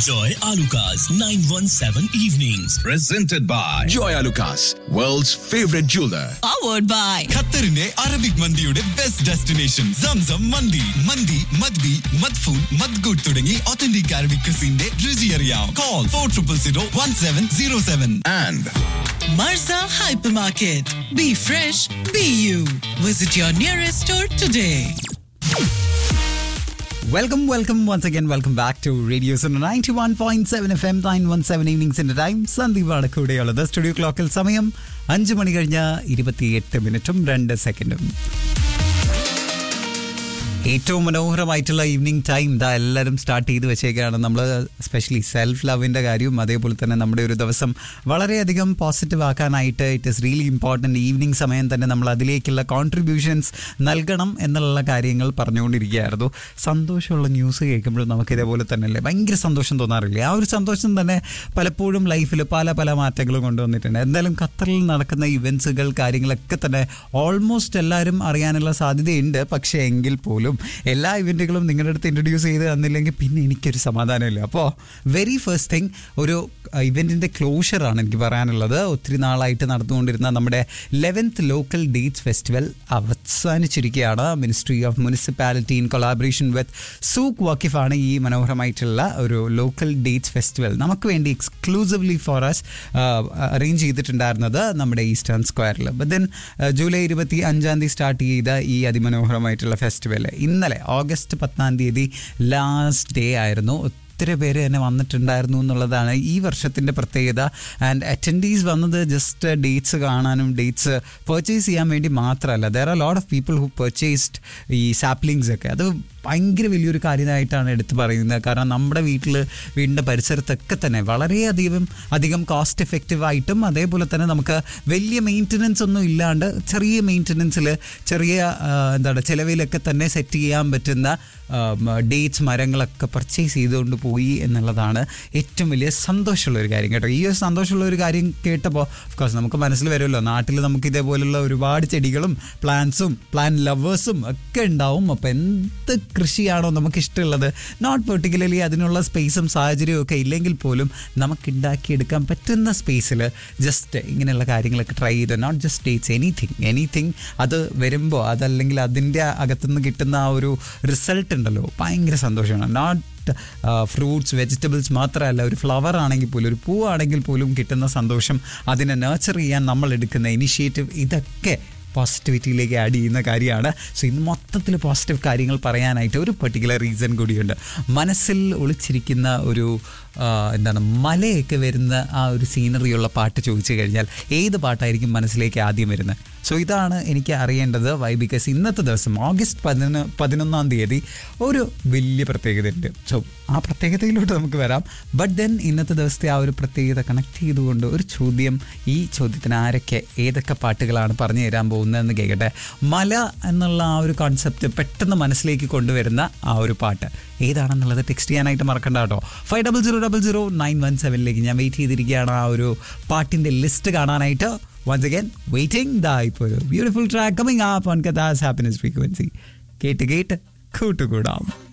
Enjoy Alucard's 917 evenings. Presented by Joy Lucas, world's favorite jeweler. powered by ഖത്തറിന്റെ Arabic മന്തിയുടെ best destination Zamzam മന്തി മന്തി മദ്ബി മദ്ഫൂൺ മദ്ഗുഡ് തുടങ്ങി ഒത്തന്റിക് അറബിക് ക്രിസിന്റെ രുചി അറിയാം call for triple zero one seven zero seven And Marza Hypermarket. Be fresh, be you. Visit your nearest store today. Welcome welcome once again welcome back to radio ninety one point seven FM nine one seven സെവൻ ഈവനിങ്സിന്റെ time സന്ദീപാണ് കൂടെയുള്ളത് studio ക്ലോക്കിൽ സമയം അഞ്ച് മണി കഴിഞ്ഞ ഇരുപത്തിയെട്ട് മിനിറ്റും രണ്ട് സെക്കൻഡും ഏറ്റവും മനോഹരമായിട്ടുള്ള ഈവനിങ് ടൈം ഇതാ എല്ലാവരും സ്റ്റാർട്ട് ചെയ്ത് വെച്ചേക്കാണ് നമ്മൾ സ്പെഷ്യലി സെൽഫ് ലവിൻ്റെ കാര്യവും അതേപോലെ തന്നെ നമ്മുടെ ഒരു ദിവസം വളരെയധികം പോസിറ്റീവ് ആക്കാനായിട്ട് it is really important evening സമയം തന്നെ നമ്മൾ അതിലേക്കുള്ള കോൺട്രിബ്യൂഷൻസ് നൽകണം എന്നുള്ള കാര്യങ്ങൾ പറഞ്ഞുകൊണ്ടിരിക്കുകയായിരുന്നു സന്തോഷമുള്ള ന്യൂസ് കേൾക്കുമ്പോൾ നമുക്ക് ഇതേപോലെ തന്നെ അല്ലേ ഭയങ്കര സന്തോഷം തോന്നാറില്ലേ ആ ഒരു സന്തോഷം തന്നെ പലപ്പോഴും ലൈഫിൽ പല പല മാറ്റങ്ങളും കൊണ്ടുവന്നിട്ടുണ്ട് എന്തായാലും ഖത്തറിൽ നടക്കുന്ന ഇവൻസുകൾ കാര്യങ്ങളൊക്കെ തന്നെ ഓൾമോസ്റ്റ് എല്ലാവരും അറിയാനുള്ള സാധ്യതയുണ്ട് പക്ഷേ എങ്കിൽ പോലും എല്ലാ ഇവൻറ്റുകളും നിങ്ങളുടെ അടുത്ത് ഇൻട്രൊഡ്യൂസ് ചെയ്ത് തന്നില്ലെങ്കിൽ പിന്നെ എനിക്കൊരു സമാധാനമില്ല അപ്പോൾ വെരി ഫസ്റ്റ് തിങ് ഒരു ഇവൻറ്റിൻ്റെ ക്ലോഷറാണ് എനിക്ക് പറയാനുള്ളത് ഒത്തിരി നാളായിട്ട് നടന്നുകൊണ്ടിരുന്ന നമ്മുടെ ലെവൻത്ത് ലോക്കൽ ഡേറ്റ്സ് ഫെസ്റ്റിവൽ അവസാനിച്ചിരിക്കുകയാണ് ministry of municipality in collaboration with Souq വക്കിഫാണ് ഈ മനോഹരമായിട്ടുള്ള ഒരു ലോക്കൽ ഡേറ്റ്സ് ഫെസ്റ്റിവൽ നമുക്ക് വേണ്ടി എക്സ്ക്ലൂസീവ്ലി ഫോർ അസ് അറേഞ്ച് ചെയ്തിട്ടുണ്ടായിരുന്നത് നമ്മുടെ ഈസ്റ്റേൺ സ്ക്വയറിൽ ബട്ട് ദെൻ ജൂലൈ ഇരുപത്തി അഞ്ചാം തീയതി സ്റ്റാർട്ട് ചെയ്ത ഈ അതിമനോഹരമായിട്ടുള്ള ഫെസ്റ്റിവൽ ഇന്നലെ ഓഗസ്റ്റ് പത്താം തീയതി ലാസ്റ്റ് ഡേ ആയിരുന്നു ഒത്തിരി പേര് തന്നെ വന്നിട്ടുണ്ടായിരുന്നു എന്നുള്ളതാണ് ഈ വർഷത്തിൻ്റെ പ്രത്യേകത ആൻഡ് അറ്റൻഡീസ് വന്നത് ജസ്റ്റ് ഡേറ്റ്സ് കാണാനും ഡേറ്റ്സ് പർച്ചേസ് ചെയ്യാൻ വേണ്ടി മാത്രമല്ല there are lot of people who purchased ഈ സാപ്ലിങ്സ് ഒക്കെ അത് ഭയങ്കര വലിയൊരു കാര്യമായിട്ടാണ് എടുത്തു പറയുന്നത് കാരണം നമ്മുടെ വീട്ടിൽ വീടിൻ്റെ പരിസരത്തൊക്കെ തന്നെ വളരെയധികം അധികം കോസ്റ്റ് എഫക്റ്റീവ് ആയിട്ടും അതേപോലെ തന്നെ നമുക്ക് വലിയ മെയിൻ്റനൻസ് ഒന്നും ഇല്ലാണ്ട് ചെറിയ മെയിൻ്റനൻസിൽ ചെറിയ ആ, എന്താണ് ചിലവിലൊക്കെ തന്നെ സെറ്റ് ചെയ്യാൻ പറ്റുന്ന ഡേറ്റ്സ് മരങ്ങളൊക്കെ പർച്ചേസ് ചെയ്തുകൊണ്ട് പോയി എന്നുള്ളതാണ് ഏറ്റവും വലിയ സന്തോഷമുള്ള ഒരു കാര്യം കേട്ടോ ഈ ഒരു സന്തോഷമുള്ള ഒരു കാര്യം കേട്ടപ്പോൾ കോഴ്സ് നമുക്ക് മനസ്സിൽ വരുമല്ലോ നാട്ടിൽ നമുക്ക് ഇതേപോലുള്ള ഒരുപാട് ചെടികളും പ്ലാന്റ്സും പ്ലാന്റ് ലവേഴ്സും ഒക്കെ ഉണ്ടാവും അപ്പോൾ എന്ത് കൃഷിയാണോ നമുക്ക് ഇഷ്ടമുള്ളത് നോട്ട് പെർട്ടിക്കുലർലി അതിനുള്ള സ്പേസും സാഹചര്യവും ഒക്കെ ഇല്ലെങ്കിൽ പോലും നമുക്ക് ഉണ്ടാക്കിയെടുക്കാൻ പറ്റുന്ന സ്പേസിൽ ജസ്റ്റ് ഇങ്ങനെയുള്ള കാര്യങ്ങളൊക്കെ ട്രൈ ചെയ്ത് not just dates anything anything അത് വരുമ്പോൾ അതല്ലെങ്കിൽ അതിൻ്റെ അകത്തുനിന്ന് കിട്ടുന്ന ആ ഒരു റിസൾട്ട് ഉണ്ടല്ലോ ഭയങ്കര സന്തോഷമാണ് നോട്ട് ഫ്രൂട്ട്സ് വെജിറ്റബിൾസ് മാത്രമല്ല ഒരു ഫ്ലവർ ആണെങ്കിൽ പോലും ഒരു പൂവാണെങ്കിൽ പോലും കിട്ടുന്ന സന്തോഷം അതിനെ നേർച്ചർ ചെയ്യാൻ നമ്മൾ എടുക്കുന്ന ഇനിഷ്യേറ്റീവ് ഇതൊക്കെ പോസിറ്റിവിറ്റിയിലേക്ക് ആഡ് ചെയ്യുന്ന കാര്യമാണ് സോ ഇന്ന് മൊത്തത്തിൽ പോസിറ്റീവ് കാര്യങ്ങൾ പറയാനായിട്ട് ഒരു പെർട്ടിക്കുലർ റീസൺ കൂടിയുണ്ട് മനസ്സിൽ ഒളിച്ചിരിക്കുന്ന ഒരു ആ, എന്താണ് മലയൊക്കെ വരുന്ന ആ ഒരു സീനറിയുള്ള പാട്ട് ചോദിച്ചു കഴിഞ്ഞാൽ ഏത് പാട്ടായിരിക്കും മനസ്സിലേക്ക് ആദ്യം വരുന്നത് സോ ഇതാണ് എനിക്ക് അറിയേണ്ടത് വൈ ബിക്കോസ് ഇന്നത്തെ ദിവസം ഓഗസ്റ്റ് പതിനൊന്ന് പതിനൊന്നാം തീയതി ഒരു വലിയ പ്രത്യേകതയുണ്ട് സോ ആ പ്രത്യേകതയിലോട്ട് നമുക്ക് വരാം ബട്ട് ദെൻ ഇന്നത്തെ ദിവസത്തെ ആ ഒരു പ്രത്യേകത കണക്ട് ചെയ്തുകൊണ്ട് ഒരു ചോദ്യം ഈ ചോദ്യത്തിന് ആരൊക്കെ ഏതൊക്കെ പാട്ടുകളാണ് പറഞ്ഞു തരാൻ പോകുന്നതെന്ന് കേൾക്കട്ടെ മല എന്നുള്ള ആ ഒരു കോൺസെപ്റ്റ് പെട്ടെന്ന് മനസ്സിലേക്ക് കൊണ്ടുവരുന്ന ആ ഒരു പാട്ട് ഏതാണെന്നുള്ളത് ടെക്സ്റ്റ് ചെയ്യാനായിട്ട് മറക്കണ്ട കേട്ടോ five double zero double zero nine one സെവനിലേക്ക് ഞാൻ വെയിറ്റ് ചെയ്തിരിക്കുകയാണ് ആ ഒരു പാട്ടിൻ്റെ ലിസ്റ്റ് കാണാനായിട്ട് വൺസ് അഗൈൻ വെയിറ്റിംഗ് ദാ ഇപ്പോൾ ഒരു ബ്യൂട്ടിഫുൾ ട്രാക്ക് കമ്മിങ് ആ ഓൺ കഥാസ് ഹാപ്പിനെസ് ഫ്രീക്വൻസി കേട്ട് കേട്ട് കൂട്ടുകൂടാം